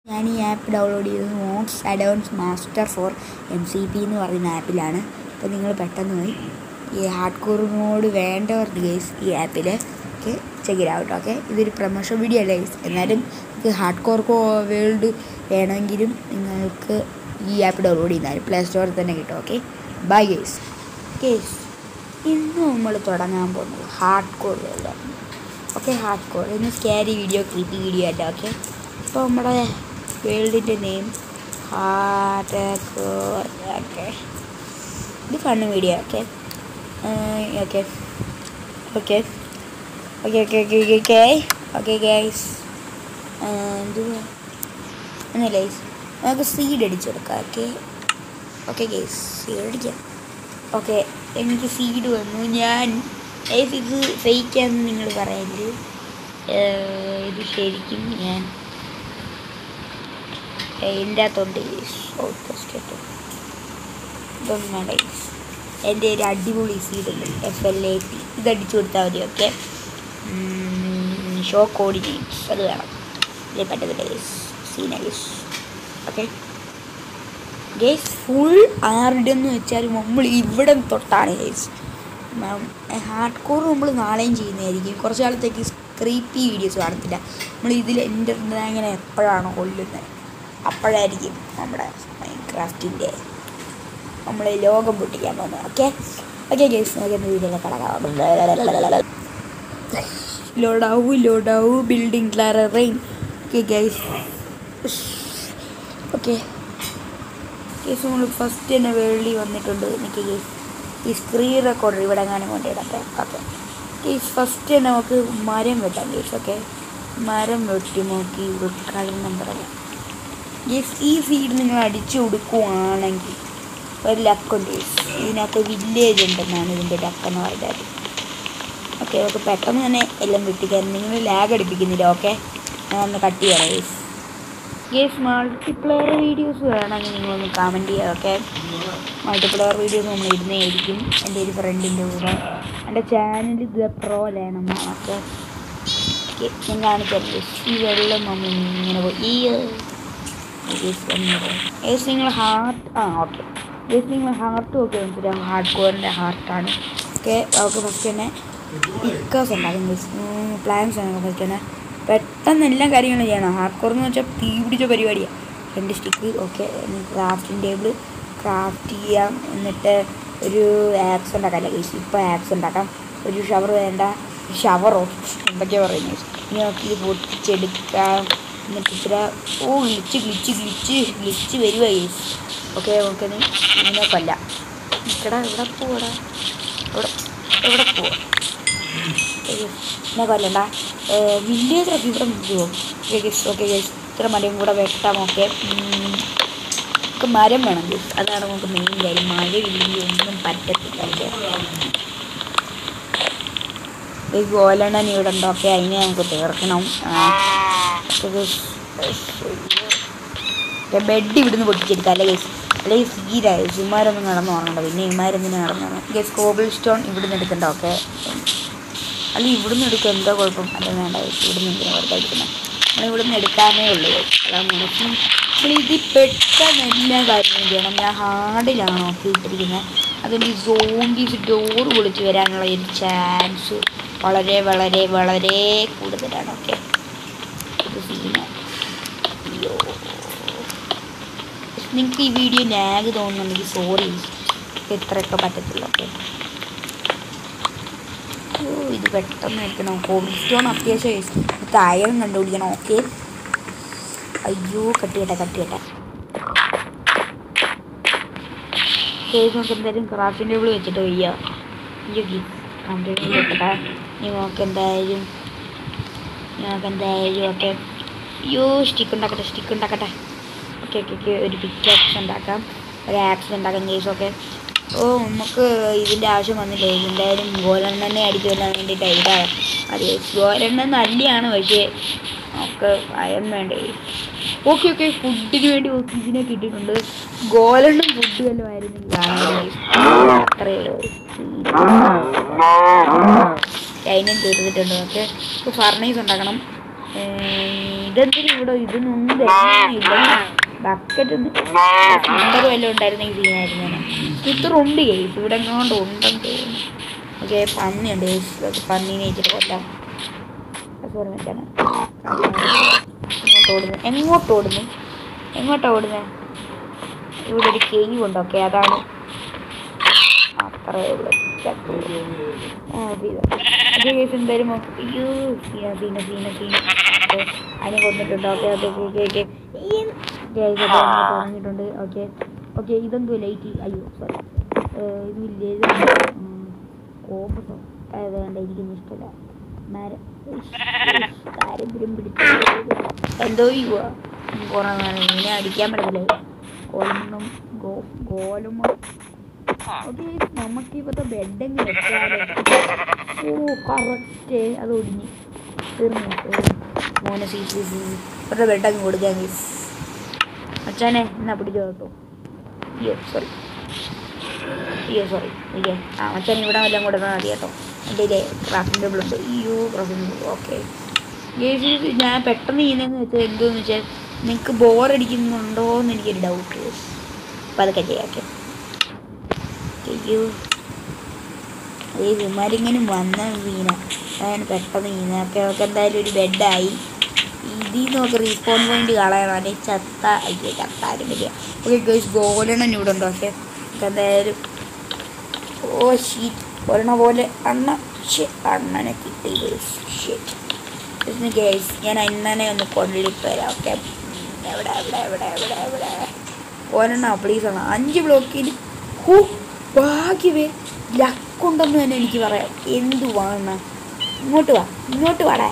ഞാൻ ഈ app download ചെയ്തത് മോക്സ് addons master for M C P എന്ന് പറയുന്ന ആപ്പിലാണ് അപ്പോൾ നിങ്ങൾ പെട്ടെന്ന് പോയി ഈ ഹാർഡ് കോർ മോഡ് വേണ്ടവർക്ക് ഗൈസ് ഈ ആപ്പിൽ okay check it out okay ഇതൊരു പ്രൊമോഷൻ വീഡിയോ അല്ല ഗൈസ് എന്നാലും നിങ്ങൾക്ക് ഹാർഡ് കോർ വേൾഡ് വേണമെങ്കിലും നിങ്ങൾക്ക് ഈ ആപ്പ് ഡൗൺലോഡ് ചെയ്യുന്നതാലും പ്ലേ സ്റ്റോറിൽ തന്നെ കിട്ടും ഓക്കെ ബൈ ഗൈസ് ഗൈസ് ഇന്ന് നമ്മൾ തുടങ്ങാൻ പോകുന്നത് ഹാർഡ് കോർ വേൾഡാണ് ഓക്കെ ഹാർഡ് കോർ ഇന്ന് സ്കാരി വീഡിയോ ക്രീപ്പി വീഡിയോ അല്ല ഓക്കെ അപ്പോൾ നമ്മുടെ വേൾഡിൻ്റെ നെയിം ഹാർഡ് കോർ ഓക്കെ ഇത് fun video okay okay okay okay okay okay okay okay okay guys എന്തുവാ ഒന്നുമില്ല ഗൈസ് നമുക്ക് സീഡ് അടിച്ചു കൊടുക്കാം ഓക്കെ ഓക്കെ ഗൈസ് സീഡ് അടിക്കാം ഓക്കെ എനിക്ക് സീഡ് വന്നു ഞാൻ ഗൈസ് ഇത് ഫേക്കാന്ന് നിങ്ങൾ പറയല് ഇത് ശരിക്കും ഞാൻ എൻ്റെ അകത്തുണ്ട് ഔട്ട് പോസ്റ്റ് ഇതൊന്നും വേണ്ട ഗൈസ് എൻ്റെ ഒരു അടിപൊളി സീഡ് ഉണ്ട് എഫ് എൽ എ ടി ഇത് അടിച്ചു കൊടുത്താൽ മതി ഓക്കെ ഷോ കോർഡിനേറ്റ്സ് അത് വേണം ഇതിൽ പറ്റത്തില്ല ഗൈസ് സീനൈസ് ഓക്കെ ഗേസ് ഫുൾ ആറിടെന്ന് വെച്ചാൽ നമ്മൾ ഇവിടെ തൊട്ടാണ് ഗേസ് ഹാർഡ് കോർ നമ്മൾ നാളെയും ചെയ്യുന്നതായിരിക്കും കുറച്ച് കാലത്തേക്ക് ക്രീപ്പി വീഡിയോസ് കാണത്തില്ല നമ്മൾ ഇതിൽ എൻ്റെ അങ്ങനെ എപ്പോഴാണോ കൊല്ലുന്നത് അപ്പോഴായിരിക്കും നമ്മുടെ മൈൻക്രാഫ്റ്റിൻ്റെ നമ്മൾ ലോകം പൊട്ടിക്കാൻ പോകുന്നത് ഓക്കെ ഓക്കെ ഗേസ് നമുക്ക് വീഡിയോയിൽ കിടക്കാം ലോഡാവു ലോഡാവു ബിൽഡിംഗ് ക്ലാര rain okay guys okay guys നമ്മൾ ഫസ്റ്റ് തന്നെ വെള്ളി വന്നിട്ടുണ്ട് എനിക്ക് കേസ് ഈ സ്ക്രീൻ റെക്കോർഡർ ഇവിടെ എങ്ങാനും കൊണ്ടിടട്ടെ ഓക്കെ കേസ് ഫസ്റ്റ് തന്നെ നമുക്ക് മരം വെട്ടാം കേസ് ഓക്കെ മരം വെട്ടി നോക്കി ഉൾക്കാലം പറയാം കേസ് ഈ സീഡ് നിങ്ങൾ അടിച്ചു കൊടുക്കുവാണെങ്കിൽ ഒരു ലക്കുണ്ട് കേസ് ഇതിനകത്ത് വില്ലേജ് ഉണ്ടെന്നാണ് ഇതിൻ്റെ ലക്കെന്ന് പറയുന്നത് ഓക്കെ നമുക്ക് പെട്ടെന്ന് തന്നെ എല്ലാം വെട്ടിക്കാൻ നിങ്ങൾ ലാഗ് അടിപ്പിക്കുന്നില്ല ഓക്കെ ഞാൻ ഒന്ന് കട്ട് ചെയ്യണം കേസ് ഗേസ് മൾട്ടിപ്ലെയർ വീഡിയോസ് വേണമെങ്കിൽ നിങ്ങളൊന്ന് കമൻറ്റ് ചെയ്യുക ഓക്കെ മൾട്ടിപ്ലെയർ വീഡിയോസ് നമ്മൾ ഇടുന്നതായിരിക്കും എൻ്റെ ഒരു ഫ്രണ്ടിൻ്റെ കൂടെ എൻ്റെ ചാനൽ ഇത് പ്രോ ലേണമെന്നാണ് ഓക്കെ ഞാൻ കാണിക്കാം ഈ വെള്ളം നമ്മൾ ഇങ്ങനെ പോയി ഈ ഏസ് നിങ്ങൾ ഹാർട്ട് ആ ഓക്കെ ഏസ് നിങ്ങൾ ഹാർട്ട് ഒക്കെ മനസ്സിലാവും ഹാർഡ് കോറിൻ്റെ ഹാർട്ടാണ് ഓക്കെ അവർക്ക് ഫസ്റ്റ് തന്നെ പിക്കേഴ്സ് ഉണ്ടാകും പ്ലാൻസ് ആണ് ഫസ്റ്റ് തന്നെ പെട്ടെന്ന് എല്ലാ കാര്യങ്ങളും ചെയ്യണം ഹാർഡ് കോർ എന്ന് വെച്ചാൽ തീ പിടിച്ച പരിപാടിയാണ് രണ്ട് stick okay crafting table craft ചെയ്യാം എന്നിട്ട് ഒരു ആക്സ് ഉണ്ടാക്കാം അല്ല ഗൈസ് ഇപ്പോൾ ആക്സ് ഉണ്ടാക്കാം ഒരു ഷവർ വേണ്ട ഷവറോ എന്തൊക്കെയാണ് പറയുന്നത് ഇനി നമുക്ക് ഇത് പൊട്ടിച്ചെടുക്കാം എന്നിട്ട് ഇത്ര ഓ ഗ്ലിച്ച് ഗ്ലിച്ച് ഗ്ലിച്ച് ഗ്ലിച്ച് വരുക ഗൈസ് ഓക്കെ നമുക്ക് ഇങ്ങനെ കൊല്ലാം നിൽക്കടാ എവിടെ പോടാ എവിടെ എവിടെ പോവാ എന്നെ കൊല്ലണ്ട വില്ലേജൊക്കെ ഇവിടെ നിൽക്കുമോ ഓക്കെ ഗേസ് ഓക്കെ ഗേസ് ഇത്ര മരം കൂടെ വെട്ടാം ഓക്കെ നമുക്ക് മരം വേണം ഗേസ് അതാണ് നമുക്ക് മെയിൻ കാര്യം മഴ ഇല്ലെങ്കിൽ ഒന്നും പറ്റത്തില്ല ഓക്കെ ഈ ഗോലണ്ണൻ ഇവിടെ ഉണ്ടോ ഓക്കെ അതിനെ നമുക്ക് തീർക്കണം ബെഡ് ഇവിടുന്ന് പൊട്ടിച്ചെടുക്കാം അല്ലേ ഗേസ് അല്ലെങ്കിൽ സീരായി ഇമാരൊന്നും നടന്നു ഉറങ്ങണ്ട പിന്നെ ഇമാരെന്തിനാ നടന്നു ഉറങ്ങണം ഗേസ് കോബിൾ സ്റ്റോൺ ഇവിടുന്ന് എടുക്കണ്ട ഓക്കെ അല്ല ഇവിടുന്ന് എടുക്കുക എന്താ കുഴപ്പം അല്ല വേണ്ട ഇവിടുന്ന് എന്തിനാ വെറുതെ എടുക്കുന്നത് നമ്മൾ ഇവിടുന്ന് എടുക്കാനേ ഉള്ളൂ അതാണ് മനസ്സിൽ നമ്മൾ ഇത് പെട്ടെന്ന് എല്ലാ കാര്യങ്ങളും ചെയ്യണം ഞാൻ ഹാർഡിലാണ് നോക്കി ഇട്ടിരിക്കുന്നത് അതുകൊണ്ട് ഈ സോംബീസ് ഡോർ പൊളിച്ച് വരാനുള്ള ഒരു ചാൻസ് വളരെ വളരെ വളരെ കൂടുതലാണ് ഓക്കെ ഇത് സീന അയ്യോ നിങ്ങൾക്ക് ഈ വീഡിയോ ലാഗ് തോന്നുന്നുണ്ടെങ്കിൽ സോറി ഇത്രയൊക്കെ പറ്റത്തില്ല ഓക്കെ ഓ ഇത് പെട്ടെന്ന് എടുക്കണം കോവിഡ് സ്റ്റോൺ അത്യാവശ്യം തായം കണ്ടുപിടിക്കണം ഓക്കെ അയ്യോ കട്ടിയട്ടെ കട്ടിയട്ടെ കേസ് നമുക്ക് എന്തായാലും ക്രാഫ്റ്റിംഗ് ടേബിൾ വെച്ചിട്ട് വയ്യ അയ്യോ ക്രാഫ്റ്റിംഗ് ടേബിൾ വെക്കട്ടെ ഇനി നമുക്ക് എന്തായാലും നമുക്ക് എന്തായാലും ഓക്കെ അയ്യോ സ്റ്റിക്ക് ഉണ്ടാക്കട്ടെ സ്റ്റിക്ക് ഉണ്ടാക്കട്ടെ ഓക്കെ ഓക്കെ ഓക്കെ ഒരു പിക്കാക്സ് ഉണ്ടാക്കാം ഒരു ആക്സ് ഉണ്ടാക്കാം കേസ് ഓക്കെ ഓ നമുക്ക് ഇതിൻ്റെ ആവശ്യം വന്നില്ല എന്തായാലും ഗോലെണ്ണനെ അടിച്ചു കൊല്ലാൻ വേണ്ടിയിട്ട് ഇതാണ് അത് ഗോലെണ്ണ നല്ലതാണ് പക്ഷേ നമുക്ക് ഭയം വേണ്ടേ ഓക്കെ ഓക്കെ ഫുഡിന് വേണ്ടി ഇതിനെ കിട്ടിയിട്ടുണ്ട് ഗോലെണ്ണം ഫുഡ് വല്ലതും ആയിരുന്നു അത്രയേ അതിനും തീർത്തിട്ടുണ്ട് ഓക്കെ ഇപ്പോൾ ഫർണൈസ് ഉണ്ടാക്കണം ഇതെന്തിനും ഇവിടെ ഇതൊന്നും തരുന്നില്ല ബക്കറ്റ് നമ്പർ വല്ലതും ഉണ്ടായിരുന്നെങ്കിൽ സീനായിരുന്നു ഇത്ര ഉണ്ട് കേസ് ഇവിടെ എങ്ങോണ്ട് ഉണ്ടെന്ന് തോന്നുന്നു ഓക്കെ പന്നിയുണ്ട് കേസ് അത് പന്നീനെ വെച്ചിട്ട് കൊല്ലാം സോറി മറ്റാണ് എങ്ങോട്ട് ഓടുന്നു എങ്ങോട്ട് ഓടുന്നു എങ്ങോട്ടാ ഓടുന്നത് ഇവിടെ ഒരു കേവ് ഉണ്ട് ഓക്കെ അതാണ് അത്രേ ഉള്ളൂ ചത്തു. ആ, ഇത് ഇത് കേസ് എന്തായാലും ഓ- അയ്യോ സീന സീന സീന സീന ഓക്കെ അതിനെ കൊന്നിട്ടുണ്ട് okay okay okay okay okay തുടങ്ങിയിട്ടുണ്ട് ഓക്കെ ഓക്കെ ഇതെന്തോ ലൈറ്റ് അയ്യോ സോറി ഇത് വലിയ കോപ്പസോ അത് വേണ്ട എനിക്കൊന്നും ഇഷ്ടമല്ല മരം ദാരിദ്ര്യം പിടിച്ചു എന്തോ ചെയ്യുക കുറേ നേരം ഇങ്ങനെ അടിക്കാൻ പറ്റത്തില്ല കോലമൊന്നും ഗോ ഗോലമോ ഓക്കെ നമുക്ക് ഇപ്പോഴത്തെ ബെഡെങ്കിൽ വെച്ചാലോ ഓ കറക്റ്റ് അത് ഒടിഞ്ഞ് തീർന്നു മോനെ സീ സീ സീ ഇപ്പോഴത്തെ ബെഡങ്ങ് കൊടുക്കാൻ ഗീസ് അച്ഛനെ എന്നാ പിടിച്ചോ കേട്ടോ അയ്യോ സോറി അയ്യോ സോറി ഇല്ലേ ആ മച്ചാൻ ഇവിടെ വല്ലതും കൊടുക്കാൻ മതി കേട്ടോ എൻ്റെ ഇല്ലേ ക്രാഫ്റ്റിംഗ് ടേബിൾ ഉണ്ട് അയ്യോ ക്രാഫ്റ്റിംഗ് ടേബിൾ ഓക്കെ ഗേസ് ഞാൻ പെട്ടെന്ന് ചെയ്യുന്നതെന്ന് വെച്ചാൽ എന്തോന്ന് വെച്ചാൽ നിങ്ങൾക്ക് ബോറടിക്കുന്നുണ്ടോ എന്ന് എനിക്കൊരു ഡൗട്ട് അപ്പം അതൊക്കെ ചെയ്യാം ഓക്കെ അയ്യോ ഈ വിമാരിങ്ങനെ വന്ന വീണ അതാണ് പെട്ടെന്ന് വീണ ഓക്കെ നമുക്ക് എന്തായാലും ഒരു ബെഡായി ഇതിൽ നിന്നൊക്കെ റീസ്പോൺ പോയിന്റ് കളയണം അല്ലെങ്കിൽ ചത്ത അയ്യോ ചത്താരും വലിയ ഓക്കെ ഗേസ് ഗോലെണ്ണം ഇവിടെ ഉണ്ടോ ഓക്കെ നമുക്ക് എന്തായാലും ഓ ഷീറ്റ് ഒരെണ്ണ പോലെ അണ്ണ ഷേ അണ്ണനെ കിട്ടി ഗേസ് ഗേസ് ഞാൻ അണ്ണനെ ഒന്ന് കൊണ്ടിട്ട് വരാം ഓക്കെ എവിടെ എവിടെ എവിടെ എവിടെ എവിടെ ഒരെണ്ണ പ്ലീസ് ആണ് അഞ്ച് ബ്ലോക്കിൽ ഹൂ ഭാഗ്യവേ ലക്കുണ്ടെന്ന് തന്നെ എനിക്ക് പറയാം എന്തു വാങ്ങ ഇങ്ങോട്ട് വാ ഇങ്ങോട്ട് വാടേ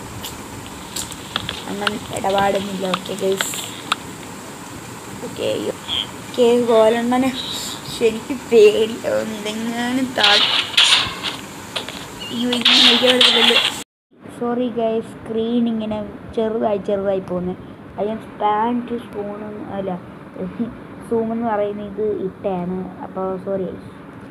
അങ്ങനെ ഇടപാടുന്നില്ല ഓക്കെ ഗേസ് ഓക്കെ കേസ് ഗോലെണ്ണനെ ശരിക്കും പേടിയാവുന്നു ഇതെങ്ങാനും താഴ് അയ്യോ ഇങ്ങനെ കഴിക്കാൻ പറ്റത്തില്ലല്ലോ സോറി ഗൈസ് സ്ക്രീൻ ഇങ്ങനെ ചെറുതായി ചെറുതായി പോകുന്നത് അത് ഞാൻ സ്പാൻ ടു സ്പൂൺ അല്ല സൂം എന്ന് പറയുന്ന ഇത് ഇട്ടാണ് അപ്പോൾ സോറി ഗൈസ്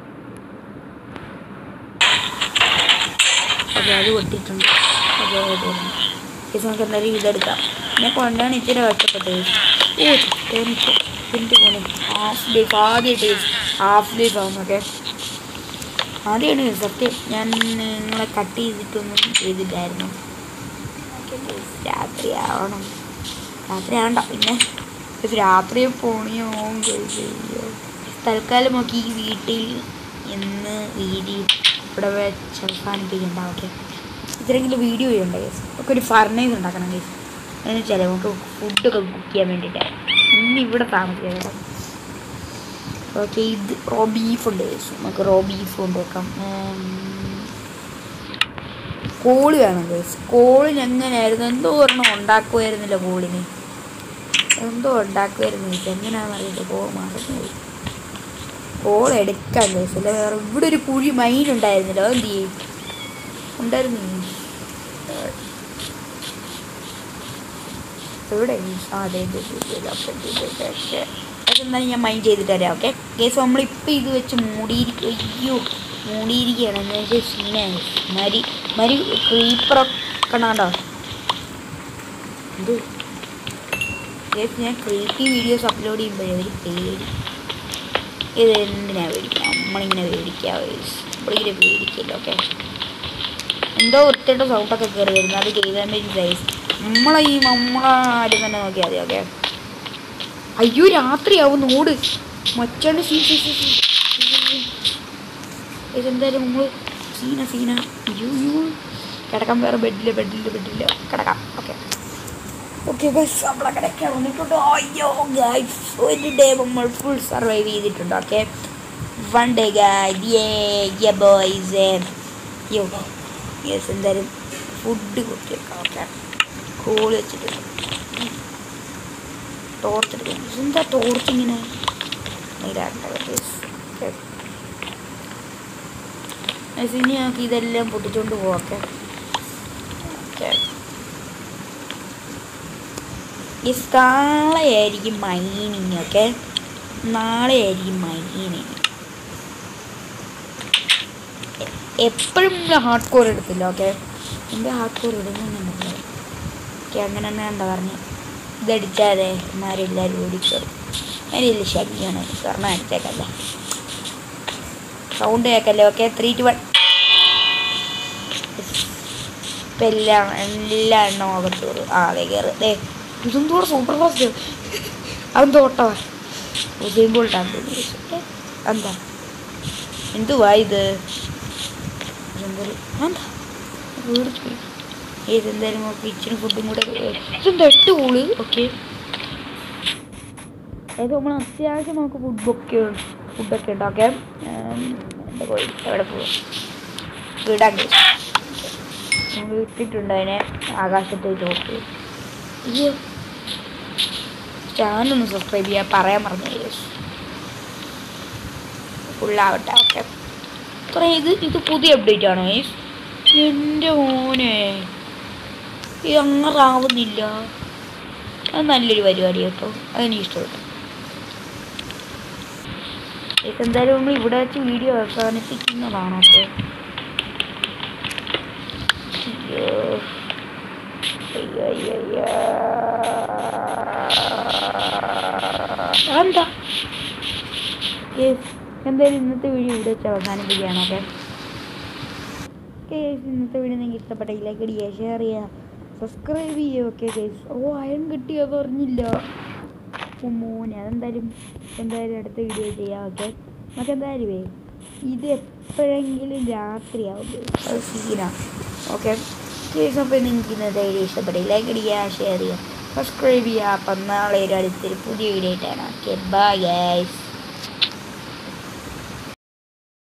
ഓക്കെ അത് പൊട്ടിയിട്ടുണ്ട് ഓക്കെ ഗൈസ് നമുക്ക് എന്തായാലും ഇതെടുക്കാം ഞാൻ കൊണ്ടാണ് ഇച്ചിരി കഷ്ടപ്പെട്ടത് ഓ എനിക്ക് എൻ്റെ പോലെ ഹാഫ് ലൈഫ് ആദ്യമായിട്ട് ഹാഫ് ലൈഫ് ആവുന്നു ഓക്കെ ആദ്യമാണ് സത്യം ഞാൻ നിങ്ങളെ കട്ട് ചെയ്തിട്ടൊന്നും ചെയ്തില്ലായിരുന്നു ഓക്കെ രാത്രി ആവണം രാത്രി ആവണ്ട പിന്നെ ഇത് രാത്രി പോണിയോ കഴിയോ തൽക്കാലം നോക്കി ഈ വീട്ടിൽ ഇന്ന് വീഡിയോ ഇവിടെ വെച്ച് അവസാനിപ്പിക്കണ്ട ഓക്കെ ഇത്രയെങ്കിലും വീഡിയോ ചെയ്യണ്ട കേസ് ഒക്കെ ഒരു ഫർണൈസ് ഉണ്ടാക്കണം കേസ് എന്ന് വെച്ചാൽ നമുക്ക് ഫുഡൊക്കെ കുക്ക് ചെയ്യാൻ വേണ്ടിയിട്ടാണ് ഇന്ന് ഇവിടെ താമസിക്കാം ഓക്കെ ഇത് റോ ബീഫ് ഉണ്ട് guys. നമുക്ക് റോ ബീഫ് കൊണ്ടുവെക്കാം കോളി വേണം ഗേസ് കോളിന് എങ്ങനെയായിരുന്നു എന്തോ ഒരെണ്ണം ഉണ്ടാക്കുമായിരുന്നില്ല കോളിന് എന്തോ ഉണ്ടാക്കുമായിരുന്നു ഗേസ് എങ്ങനെയാണെന്ന് അറിയില്ല കോ മറന്നു കോൾ എടുക്കാം ഗേസ് അല്ല വേറെ ഇവിടെ ഒരു കുഴി മൈൻ ഉണ്ടായിരുന്നില്ല അതെന്ത് ചെയ്യും ഉണ്ടായിരുന്നു എവിടെ ആ അതെ അതെ അതെന്തായാലും ഞാൻ മൈൻഡ് ചെയ്തിട്ട് തരാം ഓക്കെ കേസ് നമ്മളിപ്പോൾ ഇത് വെച്ച് മൂടിയിരിക്കും അയ്യോ മൂടിയിരിക്കുകയാണ് എന്ന് വെച്ചാൽ സീനായി മരി മരി ക്രീപ്പറൊക്കെ കണ്ടോ ഇത് കേസ് ഞാൻ ക്രീപ്പി വീഡിയോസ് അപ്ലോഡ് ചെയ്യുമ്പോഴേ ഒരു പേടി ഇത് എന്തിനാ പേടിക്കുക നമ്മളിങ്ങനെ പേടിക്കുക നമ്മളിങ്ങനെ പേടിക്കില്ല ഓക്കെ എന്തോ വൃത്തിയുടെ സൗണ്ടൊക്കെ കയറി വരുന്നു അത് ചെയ്താൽ മതി ഗൈസ് നമ്മളെ ഈ നമ്മളാരും തന്നെ നോക്കിയാൽ മതി ഓക്കെ അയ്യോ രാത്രിയാവും ഓട് മച്ചാണ്ട് സീ സീ സീ സീ ഇതെന്തായാലും നമ്മൾ സീന സീന അയ്യോ അയ്യോ കിടക്കാൻ വേറെ ബെഡില്ല ബെഡില്ല ബെഡില്ല കിടക്കാം ഓക്കെ ഓക്കെ ഗൈസ് നമ്മളെ കിടക്കാൻ വന്നിട്ടുണ്ട് അയ്യോ ഗൈസ് ഒരു ഡേ നമ്മൾ ഫുൾ സർവൈവ് ചെയ്തിട്ടുണ്ട് okay one day guys boys yo yes എന്തായാലും ഫുഡ് കൊടുത്തേക്കാം ഓക്കെ കോള് വെച്ചിട്ടുണ്ട് ടോർച്ച് എടുക്കും എന്താ ടോർച്ച് ഇങ്ങനെ ഇനി നമുക്ക് ഇതെല്ലാം പൊട്ടിച്ചോണ്ട് പോവാക്കെ ഓക്കെ ഈ നാളെയായിരിക്കും മൈനിങ് ഓക്കെ നാളെയായിരിക്കും മൈനിങ് എപ്പോഴും ഹാർഡ് കോർ എടുത്തില്ല ഓക്കെ എൻ്റെ ഹാർഡ് കോർ ഇടുന്നുണ്ടെങ്കിൽ ഓക്കെ അങ്ങനെ തന്നെ എന്താ പറഞ്ഞു ഇതടിച്ചാതെ ഇമാരെല്ലാവരും ഓടിക്കോളും അതിനില്ല ശല്യമാണ് സ്വർണ്ണം അടിച്ചേക്കല്ല സൗണ്ട് കേൾക്കല്ലേ ഓക്കെ ത്രീ ടു വൺ ഇപ്പം എല്ലാം എല്ലാ എണ്ണം അകത്ത് കയറും ആ അതെ കയറും ദേ ഇതെന്തോടെ സൂപ്പർ ഫാസ്റ്റ് അതെന്തോ ഓട്ടവാ ഉസൈൻ ബോൾട്ടാണ് തോന്നുന്നു ഏ, എന്താ എന്തുവാ ഇത് ഇതെന്തൊരു എന്താ വീട് പോയി ഇതെന്തായാലും നോക്കി ഇച്ചിരി ഫുഡും കൂടെ ഇതെന്താ എട്ട് കൂള് ഓക്കെ അതായത് നമ്മൾ അത്യാവശ്യം നമുക്ക് ഫുഡ് ബുക്ക് ഫുഡൊക്കെ ഉണ്ടാക്കാം എൻ്റെ കോഴി എവിടെ പോകും വിടാൻ നമ്മൾ ഇട്ടിട്ടുണ്ട് അതിനെ ആകാശത്തേക്ക് നോക്കി അയ്യോ ചാനലൊന്ന് സബ്സ്ക്രൈബ് ചെയ്യാൻ പറയാൻ പറഞ്ഞു ഫുള്ളാവട്ടെ ഓക്കെ കുറേ ഇത് ഇത് പുതിയ അപ്ഡേറ്റ് ആണോ ഗൈസ് എൻ്റെ മോനെ ഇത് അങ്ങനെ ആവുന്നില്ല അത് നല്ലൊരു പരിപാടി കേട്ടോ അതെനിക്ക് ഇഷ്ടപ്പെട്ടു ഇത് എന്തായാലും നമ്മൾ ഇവിടെ വെച്ച് വീഡിയോ അവസാനിപ്പിക്കുന്നതാണ് ഓക്കെ അയ്യോ അയ്യോ അയ്യോ അയ്യോ എന്താ യെസ് എന്തായാലും ഇന്നത്തെ വീഡിയോ ഇവിടെ വെച്ച് അവസാനിപ്പിക്കുകയാണ് ഓക്കെ കേസ് ഇന്നത്തെ വീഡിയോ നിങ്ങൾക്ക് ഇഷ്ടപ്പെട്ടെങ്കിൽ ലൈക്ക് അടിക്കുക ഷെയർ ചെയ്യുക സബ്സ്ക്രൈബ് ചെയ്യുക ഓക്കെ കേസ് ഓ അയൺ കിട്ടിയത് അറിഞ്ഞില്ല ഓ മോനെ അതെന്തായാലും എന്തായാലും അടുത്ത വീഡിയോ ചെയ്യാം ഓക്കെ നമുക്ക് എന്തായാലുമേ ഇത് എപ്പോഴെങ്കിലും രാത്രിയാവും അത് സീനാണ് ഓക്കെ കേസ് അപ്പോൾ നിങ്ങൾക്ക് ഇന്നത്തെ വീഡിയോ ഇഷ്ടപ്പെട്ടെങ്കിൽ ലൈക്ക് അടിക്കുക ഷെയർ ചെയ്യുക സബ്സ്ക്രൈബ് ചെയ്യുക അപ്പം നാളെ ഒരു അടുത്തൊരു പുതിയ വീഡിയോ ആയിട്ടാണ് ഓക്കെ ബൈ ഗൈസ്